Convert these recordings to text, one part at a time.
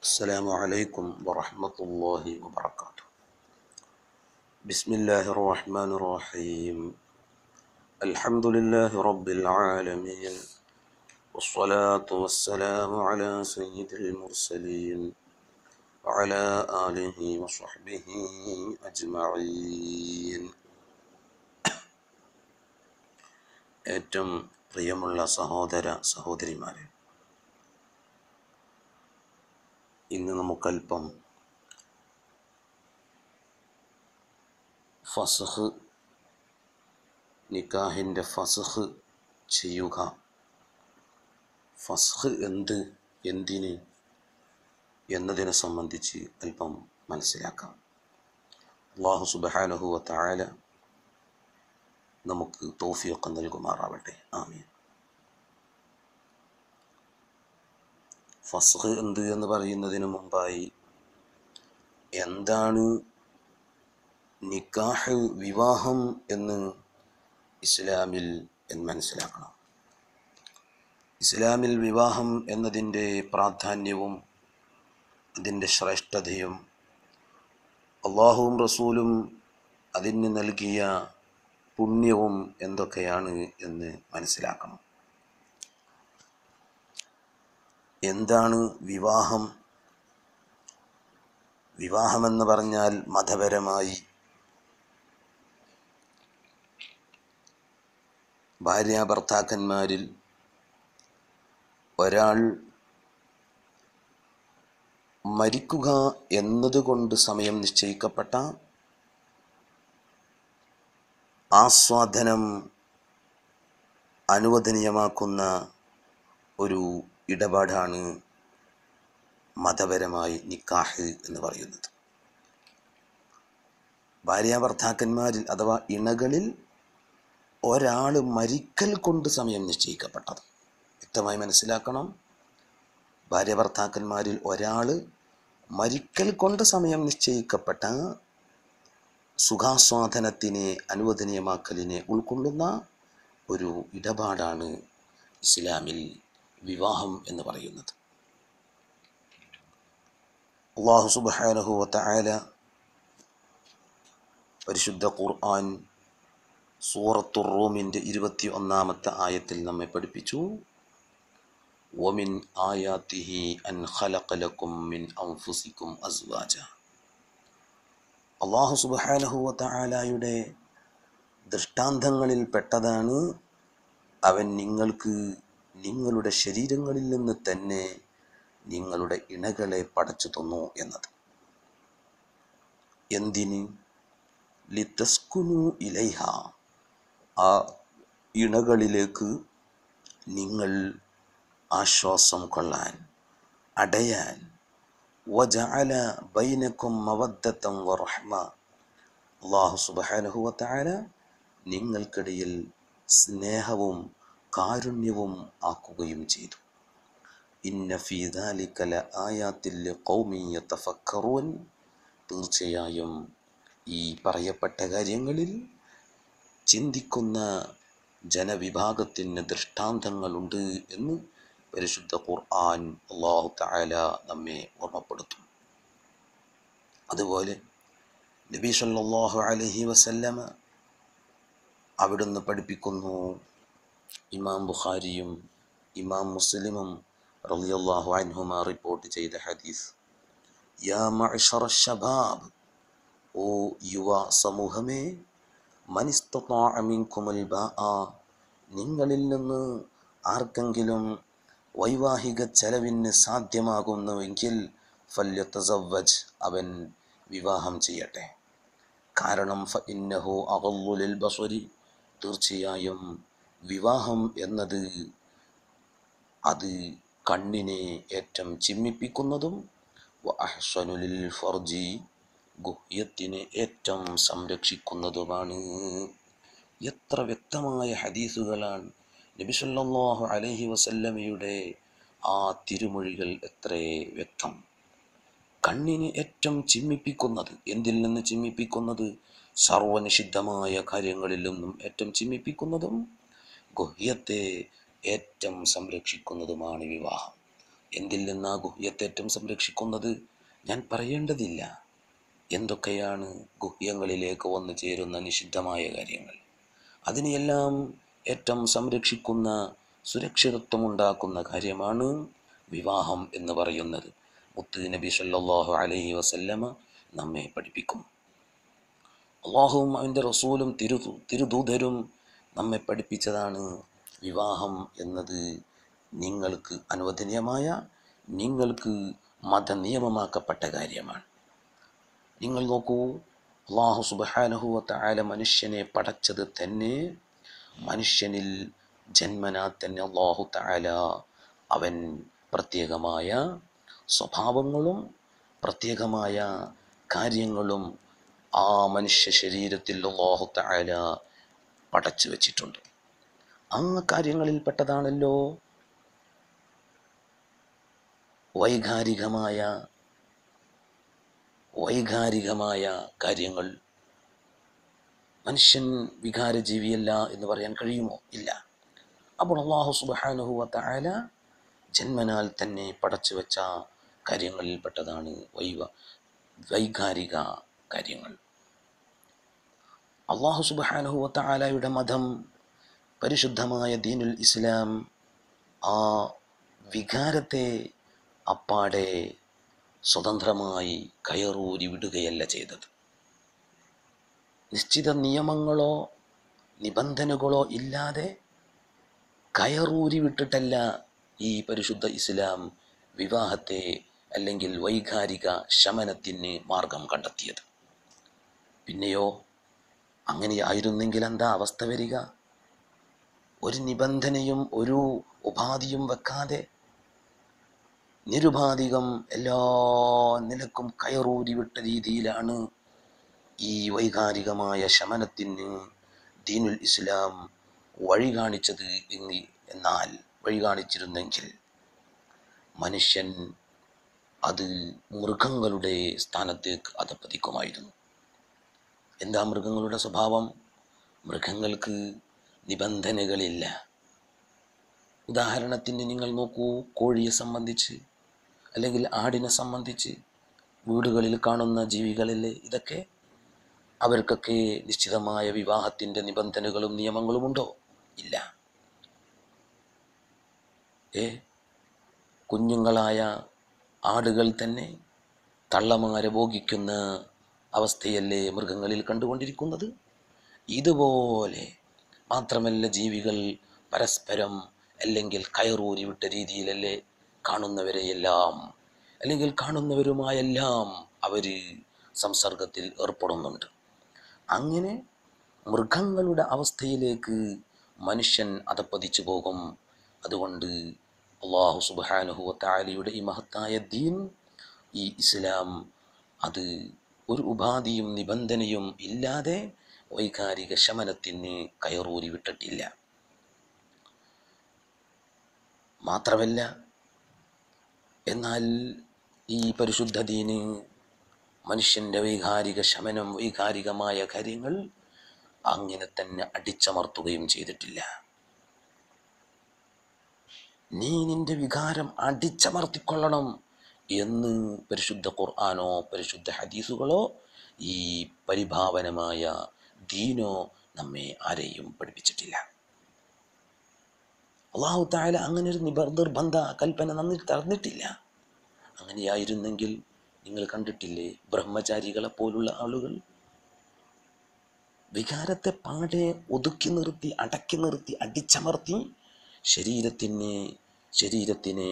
السلام عليكم ورحمة الله وبركاته بسم الله الرحمن الرحيم الحمد لله رب العالمين والصلاة والسلام على سيد المرسلين وعلى آله وصحبه أجمعين ഏറ്റവും പ്രിയമുള്ള സഹോദര സഹോദരിമാരെ ഇന്ന് നമുക്കല്പം ഫസഹ് നിക്കാഹിൻ്റെ ഫസഹ് ചെയ്യുക ഫസഹ് എന്ത് എന്തിന് എന്നതിനെ സംബന്ധിച്ച് അല്പം മനസ്സിലാക്കാം അള്ളാഹു സുബഹാനഹു വത്തായാല നമുക്ക് തോഫിയൊക്കെ നൽകുമാറാവട്ടെ ആമീൻ ഫസ്ഹ് എന്ത് എന്ന് പറയുന്നതിന് മുമ്പായി എന്താണ് നിക്കാഹ് വിവാഹം എന്ന് ഇസ്ലാമിൽ എന്ന് മനസ്സിലാക്കണം ഇസ്ലാമിൽ വിവാഹം എന്നതിൻ്റെ പ്രാധാന്യവും അതിൻ്റെ ശ്രേഷ്ഠതയും അള്ളാഹുവും റസൂലും അതിന് നൽകിയ പുണ്യവും എന്തൊക്കെയാണ് എന്ന് മനസ്സിലാക്കണം എന്താണ് വിവാഹം വിവാഹമെന്ന് പറഞ്ഞാൽ മതപരമായി ഭാര്യ ഭർത്താക്കന്മാരിൽ ഒരാൾ മരിക്കുക എന്നതുകൊണ്ട് സമയം നിശ്ചയിക്കപ്പെട്ട ആസ്വാദനം അനുവദനീയമാക്കുന്ന ഒരു ഇടപാടാണ് മതപരമായി നിക്കാഹ് എന്ന് പറയുന്നത് ഭാര്യ ഭർത്താക്കന്മാരിൽ അഥവാ ഇണകളിൽ ഒരാൾ മരിക്കൽ കൊണ്ട് സമയം നിശ്ചയിക്കപ്പെട്ടത് വ്യക്തമായി മനസ്സിലാക്കണം ഭാര്യ ഭർത്താക്കന്മാരിൽ ഒരാൾ മരിക്കൽ കൊണ്ട് സമയം നിശ്ചയിക്കപ്പെട്ട സുഖാസ്വാദനത്തിനെ അനുവദനീയമാക്കലിനെ ഉൾക്കൊള്ളുന്ന ഒരു ഇടപാടാണ് ഇസ്ലാമിൽ വിവാഹം എന്ന് പറയുന്നത് അള്ളാഹു സുബാനഹു വത്തആല പരിശുദ്ധ ഖുർആൻ സൂറത്തു റൂമിൻ്റെ ഇരുപത്തി ഒന്നാമത്തെ ആയത്തിൽ നമ്മെ പഠിപ്പിച്ചു ومن آياته أن خلق لكم من أنفسكم أزواجا അള്ളാഹു സുബാനഹു വത്തആലയുടെ ദൃഷ്ടാന്തങ്ങളിൽ പെട്ടതാണ് അവൻ നിങ്ങൾക്ക് നിങ്ങളുടെ ശരീരങ്ങളിൽ നിന്ന് തന്നെ നിങ്ങളുടെ ഇണകളെ പടച്ചു തന്നു എന്നത് എന്തിന് ലിത്തസ്കുനു ഇലൈഹ ആ ഇണകളിലേക്ക് നിങ്ങൾ ആശ്വാസം കൊള്ളാൻ അടയാൻ വജഅല ബൈനക്കും മവദ്ദത്തം വറഹ്മ അള്ളാഹു സുബ്ഹാനഹു വതആല നിങ്ങൾക്കിടയിൽ സ്നേഹവും കാരുണ്യവും ആക്കുകയും ചെയ്തു ഇന്ന ഫീ ദാലിക ലആയാത്തിൽ ലിഖൗമി യതഫക്കറൂൻ തീർച്ചയായും ഈ പറയപ്പെട്ട കാര്യങ്ങളിൽ ചിന്തിക്കുന്ന ജനവിഭാഗത്തിന് ദൃഷ്ടാന്തങ്ങളുണ്ട് എന്ന് പരിശുദ്ധ ഖുർആൻ അള്ളാഹു തആല നമ്മെ ഓർമ്മപ്പെടുത്തും അതുപോലെ നബി സല്ലല്ലാഹു അലൈഹി വസല്ലമ അവിടുന്ന് പഠിപ്പിക്കുന്നു ഇമാം ബുഖാരിയും ഇമാം മുസ്ലിമും റളിയല്ലാഹു അൻഹുമ റിപ്പോർട്ട് ചെയ്ത ഹദീസ് യാ മഅ്ശറ ശബാബ് ഓ യുവ സമൂഹമേ മനിസ്തതാഅ മിൻകുമുൽ ബാഅ നിങ്ങളിൽ നിന്ന് ആർക്കെങ്കിലും വൈവാഹിക ചെലവിന് സാധ്യമാകുന്നുവെങ്കിൽ ഫല്യതസവ്വജ് അവൻ വിവാഹം ചെയ്യട്ടെ കാരണം ഫ ഇന്നഹു അഗല്ലുലിൽ ബസരി തീർച്ചയായും വിവാഹം എന്നത് അത് കണ്ണിനെ ഏറ്റവും ചിമ്മിപ്പിക്കുന്നതും അഹ്സനുലിൽ ഫർജി ഗുഹ്യത്തിനെ ഏറ്റവും സംരക്ഷിക്കുന്നതുമാണ് എത്ര വ്യക്തമായ ഹദീസുകളാണ് നബി സല്ലല്ലാഹു അലൈഹി വസല്ലമയുടെ ആ തിരുമൊഴികൾ എത്ര വ്യക്തം കണ്ണിനെ ഏറ്റവും ചിമ്മിപ്പിക്കുന്നത് എന്തിൽ നിന്ന് ചിമ്മിപ്പിക്കുന്നത് സർവനിഷിദ്ധമായ കാര്യങ്ങളിൽ നിന്നും ഏറ്റവും ചിമ്മിപ്പിക്കുന്നതും ഗുഹ്യത്തെ ഏറ്റവും സംരക്ഷിക്കുന്നതുമാണ് വിവാഹം എന്തിൽ നിന്നാ ഗുഹ്യത്തേറ്റം സംരക്ഷിക്കുന്നത് ഞാൻ പറയേണ്ടതില്ല എന്തൊക്കെയാണ് ഗുഹ്യങ്ങളിലേക്ക് വന്നു ചേരുന്ന നിഷിദ്ധമായ കാര്യങ്ങൾ അതിനെയെല്ലാം ഏറ്റവും സംരക്ഷിക്കുന്ന സുരക്ഷിതത്വമുണ്ടാക്കുന്ന കാര്യമാണ് വിവാഹം എന്ന് പറയുന്നത് മുത്ത് നബി സല്ലല്ലാഹു അലൈഹി വസല്ലമ നമ്മെ പഠിപ്പിക്കും അള്ളാഹുവും അവൻ്റെ റസൂലും തിരു തിരുദൂതരും നമ്മെ പഠിപ്പിച്ചതാണ് വിവാഹം എന്നത് നിങ്ങൾക്ക് അനുവദനീയമായ നിങ്ങൾക്ക് മതനിയമമാക്കപ്പെട്ട കാര്യമാണ് നിങ്ങൾ നോക്കൂ അള്ളാഹു സുബഹാനഹുവത്ത ആല മനുഷ്യനെ പടച്ചത് തന്നെ മനുഷ്യനിൽ ജന്മനാ തന്നെ അള്ളാഹു താല അവൻ പ്രത്യേകമായ സ്വഭാവങ്ങളും പ്രത്യേകമായ കാര്യങ്ങളും ആ മനുഷ്യ ശരീരത്തിൽ അള്ളാഹു താല പടച്ചു വച്ചിട്ടുണ്ട് ആ കാര്യങ്ങളിൽ പെട്ടതാണല്ലോ വൈകാരികമായ വൈകാരികമായ കാര്യങ്ങൾ മനുഷ്യൻ വികാരജീവിയല്ല എന്ന് പറയാൻ കഴിയുമോ ഇല്ല അപ്പോൾ അള്ളാഹു സുബാനുഹുവ താല ജന്മനാൽ തന്നെ പടച്ചു വെച്ച കാര്യങ്ങളിൽപ്പെട്ടതാണ് വൈവ വൈകാരിക കാര്യങ്ങൾ അള്ളാഹു സുബാനുഹുവ താലയുടെ മതം പരിശുദ്ധമായ ദീനുൽ ഇസ്ലാം ആ വികാരത്തെ അപ്പാടെ സ്വതന്ത്രമായി കയറൂരി വിടുകയല്ല ചെയ്തത് നിശ്ചിത നിയമങ്ങളോ നിബന്ധനകളോ ഇല്ലാതെ കയറൂരി വിട്ടിട്ടല്ല ഈ പരിശുദ്ധ ഇസ്ലാം വിവാഹത്തെ അല്ലെങ്കിൽ വൈകാരിക ശമനത്തിന് മാർഗം കണ്ടെത്തിയത് പിന്നെയോ അങ്ങനെയായിരുന്നെങ്കിൽ എന്താ അവസ്ഥ വരിക ഒരു നിബന്ധനയും ഒരു ഉപാധിയും വെക്കാതെ നിരുപാധികം എല്ലാ നിലക്കും കയറൂരി വിട്ട രീതിയിലാണ് ഈ വൈകാരികമായ ശമനത്തിന് ദീനുൽ ഇസ്ലാം വഴി കാണിച്ചത് എന്ന് എന്നാൽ വഴി കാണിച്ചിരുന്നെങ്കിൽ മനുഷ്യൻ അത് മൃഗങ്ങളുടെ സ്ഥാനത്തേക്ക് അധപ്പതിക്കുമായിരുന്നു എന്താ മൃഗങ്ങളുടെ സ്വഭാവം മൃഗങ്ങൾക്ക് നിബന്ധനകളില്ല ഉദാഹരണത്തിന് നിങ്ങൾ നോക്കൂ കോഴിയെ സംബന്ധിച്ച് അല്ലെങ്കിൽ ആടിനെ സംബന്ധിച്ച് വീടുകളിൽ കാണുന്ന ജീവികളിലെ ഇതൊക്കെ അവർക്കൊക്കെ നിശ്ചിതമായ വിവാഹത്തിൻ്റെ നിബന്ധനകളും നിയമങ്ങളും ഉണ്ടോ ഇല്ല ഏ കുഞ്ഞുങ്ങളായ ആടുകൾ തന്നെ തള്ളമാരെ ഭോഗിക്കുന്ന അവസ്ഥയല്ലേ മൃഗങ്ങളിൽ കണ്ടുകൊണ്ടിരിക്കുന്നത് ഇതുപോലെ മാത്രമല്ല ജീവികൾ പരസ്പരം അല്ലെങ്കിൽ കയറൂരി വിട്ട രീതിയിലല്ലേ കാണുന്നവരെയെല്ലാം അല്ലെങ്കിൽ കാണുന്നവരുമായെല്ലാം അവർ സംസർഗത്തിൽ ഏർപ്പെടുന്നുണ്ട് അങ്ങനെ മൃഗങ്ങളുടെ അവസ്ഥയിലേക്ക് മനുഷ്യൻ അധപ്പതിച്ചു പോകും അതുകൊണ്ട് അള്ളാഹു സുബാനുഹുവ താലിയുടെ ഈ മഹത്തായ ദീൻ ഈ ഇസ്ലാം അത് ഒരു ഉപാധിയും നിബന്ധനയും ഇല്ലാതെ വൈകാരിക ശമനത്തിന് കയറൂരി വിട്ടിട്ടില്ല മാത്രമല്ല എന്നാൽ ഈ പരിശുദ്ധ ദീന് മനുഷ്യൻ്റെ വൈകാരിക ശമനം വൈകാരികമായ കാര്യങ്ങൾ അങ്ങനെ തന്നെ അടിച്ചമർത്തുകയും ചെയ്തിട്ടില്ല നീ നിന്റെ വികാരം അടിച്ചമർത്തിക്കൊള്ളണം എന്ന് പരിശുദ്ധ ഖുർആാനോ പരിശുദ്ധ ഹദീസുകളോ ഈ പരിഭാവനമായ ദീനോ നമ്മെ ആരെയും പഠിപ്പിച്ചിട്ടില്ല അള്ളാഹു താല അങ്ങനെ ഒരു നിബ നിർബന്ധ കൽപ്പന നന്ദി തന്നിട്ടില്ല അങ്ങനെയായിരുന്നെങ്കിൽ നിങ്ങൾ കണ്ടിട്ടില്ലേ ബ്രഹ്മചാരികളെ പോലുള്ള ആളുകൾ വികാരത്തെ പാടെ ഒതുക്കി നിർത്തി അടക്കി നിർത്തി അടിച്ചമർത്തി ശരീരത്തിന് ശരീരത്തിനെ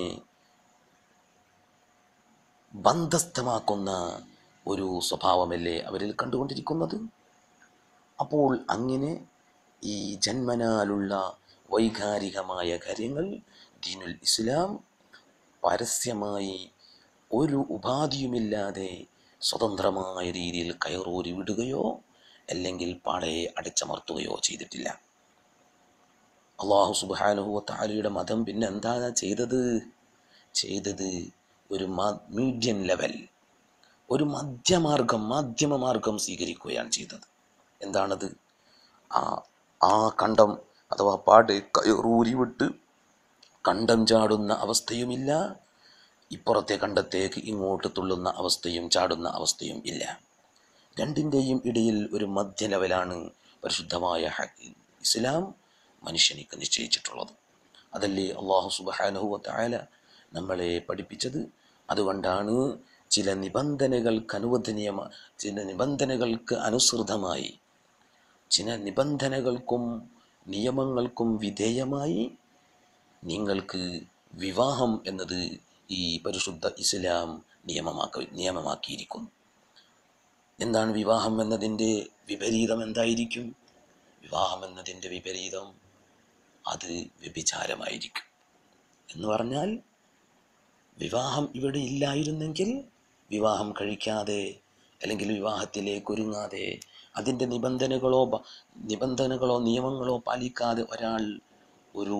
ബന്ധസ്ഥമാക്കുന്ന ഒരു സ്വഭാവമല്ലേ അവരിൽ കണ്ടുകൊണ്ടിരിക്കുന്നത് അപ്പോൾ അങ്ങനെ ഈ ജന്മനാലുള്ള വൈകാരികമായ കാര്യങ്ങൾ ദീനുൽ ഇസ്ലാം പരസ്യമായി ഒരു ഉപാധിയുമില്ലാതെ സ്വതന്ത്രമായ രീതിയിൽ കയറൂരി വിടുകയോ അല്ലെങ്കിൽ പാടെ അടിച്ചമർത്തുകയോ ചെയ്തിട്ടില്ല അള്ളാഹു സുബാനുഹുവ താലിയുടെ മതം പിന്നെ എന്താ ചെയ്തത് ചെയ്തത് ഒരു മീഡിയം ലെവൽ ഒരു മധ്യമാർഗം മാധ്യമ മാർഗം സ്വീകരിക്കുകയാണ് ചെയ്തത് എന്താണത് ആ ആ കണ്ടം അഥവാ പാട് കയറൂരി വിട്ട് കണ്ടം ചാടുന്ന അവസ്ഥയുമില്ല ഇപ്പുറത്തെ കണ്ടത്തേക്ക് ഇങ്ങോട്ട് തുള്ളുന്ന അവസ്ഥയും ചാടുന്ന അവസ്ഥയും ഇല്ല രണ്ടിൻ്റെയും ഇടയിൽ ഒരു മധ്യ ലെവലാണ് പരിശുദ്ധമായ ഹ- ഇസ്ലാം മനുഷ്യനിക്ക് നിശ്ചയിച്ചിട്ടുള്ളത് അതല്ലേ അള്ളാഹു സുബാനുഹുവല നമ്മളെ പഠിപ്പിച്ചത് അതുകൊണ്ടാണ് ചില നിബന്ധനകൾക്ക് അനുവദനീയമ ചില നിബന്ധനകൾക്ക് അനുസൃതമായി ചില നിബന്ധനകൾക്കും നിയമങ്ങൾക്കും വിധേയമായി നിങ്ങൾക്ക് വിവാഹം എന്നത് ഈ പരിശുദ്ധ ഇസ്ലാം നിയമമാക്കി നിയമമാക്കിയിരിക്കുന്നു എന്താണ് വിവാഹം എന്നതിൻ്റെ വിപരീതം എന്തായിരിക്കും വിവാഹം എന്നതിൻ്റെ വിപരീതം അത് വ്യഭിചാരമായിരിക്കും എന്ന് പറഞ്ഞാൽ വിവാഹം ഇവിടെ ഇല്ലായിരുന്നെങ്കിൽ വിവാഹം കഴിക്കാതെ അല്ലെങ്കിൽ വിവാഹത്തിലേക്ക് ഒരുങ്ങാതെ അതിൻ്റെ നിബന്ധനകളോ ബ- നിബന്ധനകളോ നിയമങ്ങളോ പാലിക്കാതെ ഒരാൾ ഒരു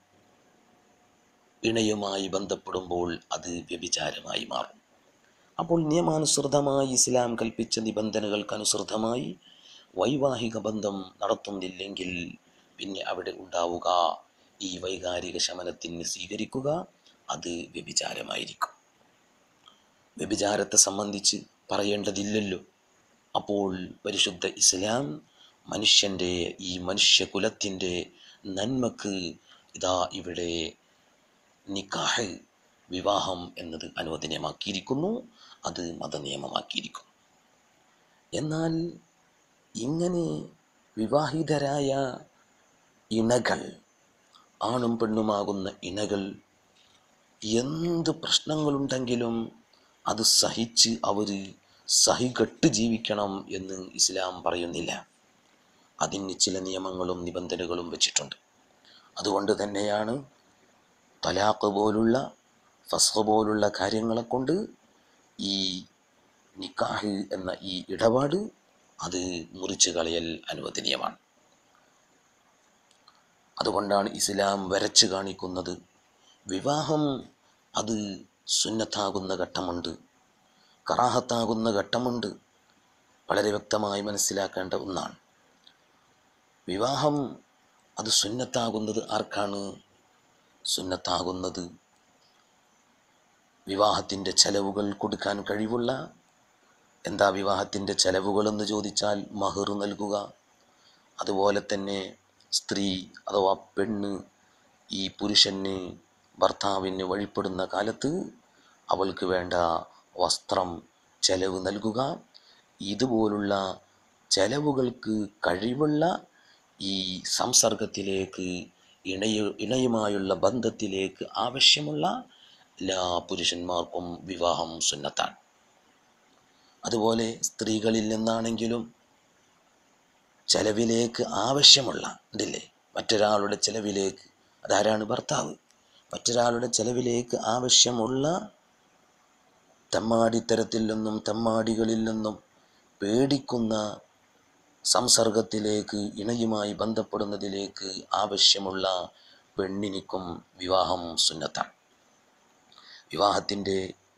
ഇണയുമായി ബന്ധപ്പെടുമ്പോൾ അത് വ്യഭിചാരമായി മാറും അപ്പോൾ നിയമാനുസൃതമായി ഇസ്ലാം കൽപ്പിച്ച നിബന്ധനകൾക്കനുസൃതമായി വൈവാഹിക ബന്ധം നടത്തുന്നില്ലെങ്കിൽ പിന്നെ അവിടെ ഉണ്ടാവുക ഈ വൈകാരിക ശമനത്തിന് സ്വീകരിക്കുക അത് വ്യഭിചാരമായിരിക്കും വ്യഭിചാരത്തെ സംബന്ധിച്ച് പറയേണ്ടതില്ലല്ലോ അപ്പോൾ പരിശുദ്ധ ഇസ്ലാം മനുഷ്യൻ്റെ ഈ മനുഷ്യകുലത്തിൻ്റെ നന്മക്ക് ഇതാ ഇവിടെ നിക്കാഹ് വിവാഹം എന്നത് അനുവദനീയമാക്കിയിരിക്കുന്നു അത് മതനിയമമാക്കിയിരിക്കുന്നു എന്നാൽ ഇങ്ങനെ വിവാഹിതരായ ഇണകൾ ആണും പെണ്ണുമാകുന്ന ഇണകൾ എന്ത് പ്രശ്നങ്ങളുണ്ടെങ്കിലും അത് സഹിച്ച് അവർ സഹികെട്ട് ജീവിക്കണം എന്ന് ഇസ്ലാം പറയുന്നില്ല അതിന് ചില നിയമങ്ങളും നിബന്ധനകളും വെച്ചിട്ടുണ്ട് അതുകൊണ്ട് തന്നെയാണ് തലാഖ് പോലുള്ള ഫസ്ഖ് പോലുള്ള കാര്യങ്ങളെ കൊണ്ട് ഈ നിക്കാഹ് എന്ന ഈ ഇടപാട് അത് മുറിച്ചു കളയൽ അനുവദനീയമാണ് അതുകൊണ്ടാണ് ഇസ്ലാം വരച്ച് കാണിക്കുന്നത് വിവാഹം അത് സുന്നത്താകുന്ന ഘട്ടമുണ്ട് കറാഹത്താകുന്ന ഘട്ടമുണ്ട് വളരെ വ്യക്തമായി മനസ്സിലാക്കേണ്ട ഒന്നാണ് വിവാഹം അത് സുന്നത്താകുന്നത് ആർക്കാണ് സുന്നത്താകുന്നത് വിവാഹത്തിൻ്റെ ചെലവുകൾ കൊടുക്കാൻ കഴിവുള്ള എന്താ വിവാഹത്തിൻ്റെ ചെലവുകൾ എന്ന് ചോദിച്ചാൽ മഹർ നൽകുക അതുപോലെ തന്നെ സ്ത്രീ അഥവാ പെണ്ണ് ഈ പുരുഷന് ഭർത്താവിന് വഴിപ്പെടുന്ന കാലത്ത് അവൾക്ക് വേണ്ട വസ്ത്രം ചെലവ് നൽകുക ഇതുപോലുള്ള ചെലവുകൾക്ക് കഴിവുള്ള ഈ സംസർഗത്തിലേക്ക് ഇണയ ഇണയുമായുള്ള ബന്ധത്തിലേക്ക് ആവശ്യമുള്ള എല്ലാ പുരുഷന്മാർക്കും വിവാഹം സുന്നത്താണ് അതുപോലെ സ്ത്രീകളിൽ നിന്നാണെങ്കിലും ചെലവിലേക്ക് ആവശ്യമുള്ള ഉണ്ടില്ലേ മറ്റൊരാളുടെ ചെലവിലേക്ക് അതാരാണ് ഭർത്താവ് മറ്റൊരാളുടെ ചെലവിലേക്ക് ആവശ്യമുള്ള തെമ്മാടിത്തരത്തിൽ നിന്നും തെമ്മാടികളിൽ നിന്നും പേടിക്കുന്ന സംസർഗത്തിലേക്ക് ഇണയുമായി ബന്ധപ്പെടുന്നതിലേക്ക് ആവശ്യമുള്ള പെണ്ണിനിക്കും വിവാഹം സുന്നത്താണ് വിവാഹത്തിൻ്റെ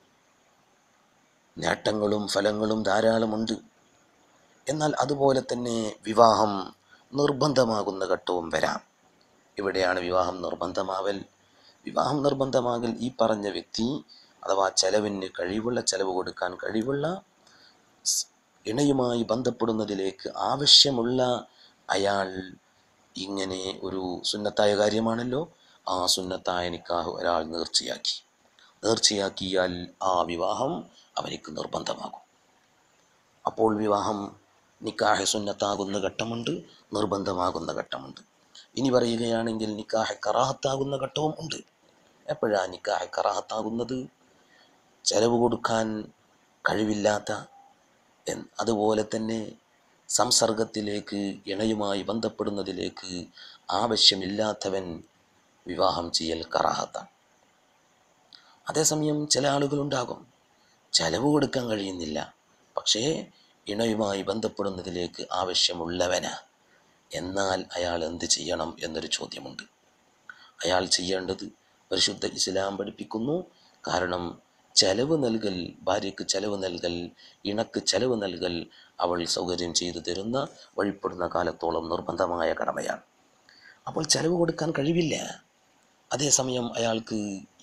നേട്ടങ്ങളും ഫലങ്ങളും ധാരാളമുണ്ട് എന്നാൽ അതുപോലെ തന്നെ വിവാഹം നിർബന്ധമാകുന്ന ഘട്ടവും വരാം ഇവിടെയാണ് വിവാഹം നിർബന്ധമാവൽ വിവാഹം നിർബന്ധമാകൽ ഈ പറഞ്ഞ വ്യക്തി അഥവാ ചെലവിന് കഴിവുള്ള ചെലവ് കൊടുക്കാൻ കഴിവുള്ള സ് ഇണയുമായി ബന്ധപ്പെടുന്നതിലേക്ക് ആവശ്യമുള്ള അയാൾ ഇങ്ങനെ ഒരു സുന്നത്തായ കാര്യമാണല്ലോ ആ സുന്നത്തായ നിക്കാഹ് ഒരാൾ നേർച്ചയാക്കി നേർച്ചയാക്കിയാൽ ആ വിവാഹം അവനിക്ക് നിർബന്ധമാകും അപ്പോൾ വിവാഹം നിക്കാഹ് സുന്നത്താകുന്ന ഘട്ടമുണ്ട് നിർബന്ധമാകുന്ന ഘട്ടമുണ്ട് ഇനി പറയുകയാണെങ്കിൽ നിക്കാഹ് കറാഹത്താകുന്ന ഘട്ടവും ഉണ്ട് എപ്പോഴാണ് നിക്കാഹ് കറാഹത്താകുന്നത് ചെലവ് കൊടുക്കാൻ കഴിവില്ലാത്ത എൻ- അതുപോലെ തന്നെ സംസർഗത്തിലേക്ക് ഇണയുമായി ബന്ധപ്പെടുന്നതിലേക്ക് ആവശ്യമില്ലാത്തവൻ വിവാഹം ചെയ്യൽ കറാഹത്താണ് അതേസമയം ചില ആളുകളുണ്ടാകും ചെലവ് കൊടുക്കാൻ കഴിയുന്നില്ല പക്ഷേ ഇണയുമായി ബന്ധപ്പെടുന്നതിലേക്ക് ആവശ്യമുള്ളവനാ എന്നാൽ അയാൾ എന്ത് ചെയ്യണം എന്നൊരു ചോദ്യമുണ്ട് അയാൾ ചെയ്യേണ്ടത് പരിശുദ്ധ ഇസ്ലാം പഠിപ്പിക്കുന്നു കാരണം ചെലവ് നൽകൽ ഭാര്യയ്ക്ക് ചെലവ് നൽകൽ ഇണക്ക് ചെലവ് നൽകൽ അവൾ സൗകര്യം ചെയ്തു തരുന്ന വഴിപ്പെടുന്ന കാലത്തോളം നിർബന്ധമായ കടമയാണ് അപ്പോൾ ചെലവ് കൊടുക്കാൻ കഴിവില്ല അതേസമയം അയാൾക്ക്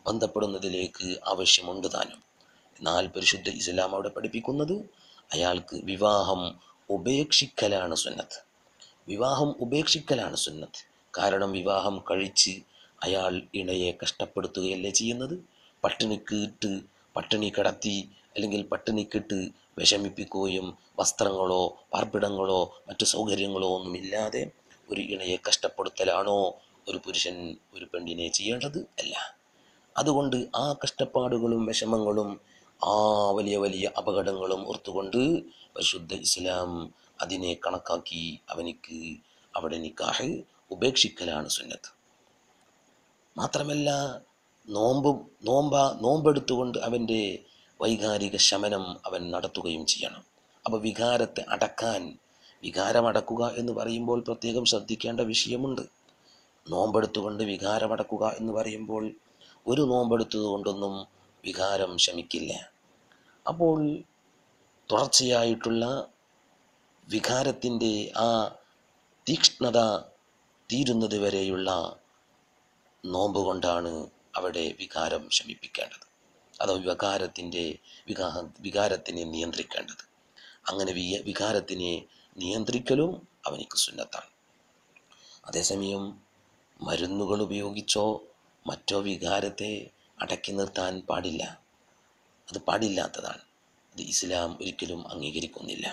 ബന്ധപ്പെടുന്നതിലേക്ക് ആവശ്യമുണ്ട് താനും എന്നാൽ പരിശുദ്ധ ഇസ്ലാം അവിടെ പഠിപ്പിക്കുന്നത് അയാൾക്ക് വിവാഹം ഉപേക്ഷിക്കലാണ് സുന്നത്ത് വിവാഹം ഉപേക്ഷിക്കലാണ് സുന്നത്ത് കാരണം വിവാഹം കഴിച്ച് അയാൾ ഇണയെ കഷ്ടപ്പെടുത്തുകയല്ലേ ചെയ്യുന്നത് പട്ടിണിക്ക് ഇട്ട് പട്ടിണി കിടത്തി അല്ലെങ്കിൽ പട്ടിണിക്കിട്ട് വിഷമിപ്പിക്കുകയും വസ്ത്രങ്ങളോ പാർപ്പിടങ്ങളോ മറ്റു സൗകര്യങ്ങളോ ഒന്നുമില്ലാതെ ഒരു ഇണയെ കഷ്ടപ്പെടുത്തലാണോ ഒരു പുരുഷൻ ഒരു പെണ്ണിനെ ചെയ്യേണ്ടത് അല്ല അതുകൊണ്ട് ആ കഷ്ടപ്പാടുകളും വിഷമങ്ങളും ആ വലിയ വലിയ അപകടങ്ങളും ഓർത്തുകൊണ്ട് പരിശുദ്ധ ഇസ്ലാം അതിനെ കണക്കാക്കി അവനിക്ക് അവിടെ നിക്കാഹ് ഉപേക്ഷിക്കലാണ് സുന്നത്ത് മാത്രമല്ല നോമ്പും നോമ്പ നോമ്പെടുത്തുകൊണ്ട് അവൻ്റെ വൈകാരിക ശമനം അവൻ നടത്തുകയും ചെയ്യണം അപ്പോൾ വികാരത്തെ അടക്കാൻ വികാരമടക്കുക എന്ന് പറയുമ്പോൾ പ്രത്യേകം ശ്രദ്ധിക്കേണ്ട വിഷയമുണ്ട് നോമ്പെടുത്തുകൊണ്ട് വികാരമടക്കുക എന്ന് പറയുമ്പോൾ ഒരു നോമ്പെടുത്തത് കൊണ്ടൊന്നും വികാരം ശമിക്കില്ല അപ്പോൾ തുടർച്ചയായിട്ടുള്ള വികാരത്തിൻ്റെ ആ തീക്ഷ്ണത തീരുന്നത് വരെയുള്ള നോമ്പ് കൊണ്ടാണ് അവിടെ വികാരം ശമിപ്പിക്കേണ്ടത് അഥവാ വികാരത്തിൻ്റെ വികാ വികാരത്തിനെ നിയന്ത്രിക്കേണ്ടത് അങ്ങനെ വിയ വികാരത്തിനെ നിയന്ത്രിക്കലും അവനിക്ക് സുന്നത്താണ് അതേസമയം മരുന്നുകൾ ഉപയോഗിച്ചോ മറ്റോ വികാരത്തെ അടക്കി നിർത്താൻ പാടില്ല അത് പാടില്ലാത്തതാണ് അത് ഇസ്ലാം ഒരിക്കലും അംഗീകരിക്കുന്നില്ല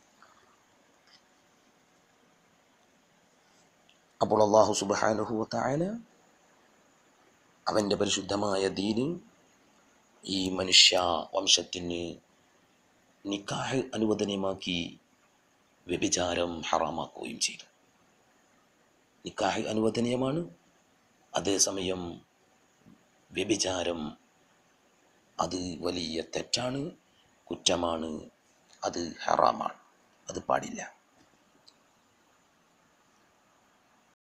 അപ്പോൾ അള്ളാഹു സുബാനുഹുവത്തായ അവൻ്റെ പരിശുദ്ധമായ ദീന് ഈ മനുഷ്യ വംശത്തിന് നിക്കാഹ് അനുവദനീയമാക്കി വ്യഭിചാരം ഹറാമാക്കുകയും ചെയ്തു നിക്കാഹ് അനുവദനീയമാണ് അതേസമയം വ്യഭിചാരം അത് വലിയ തെറ്റാണ് കുറ്റമാണ് അത് ഹറാമാണ് അത് പാടില്ല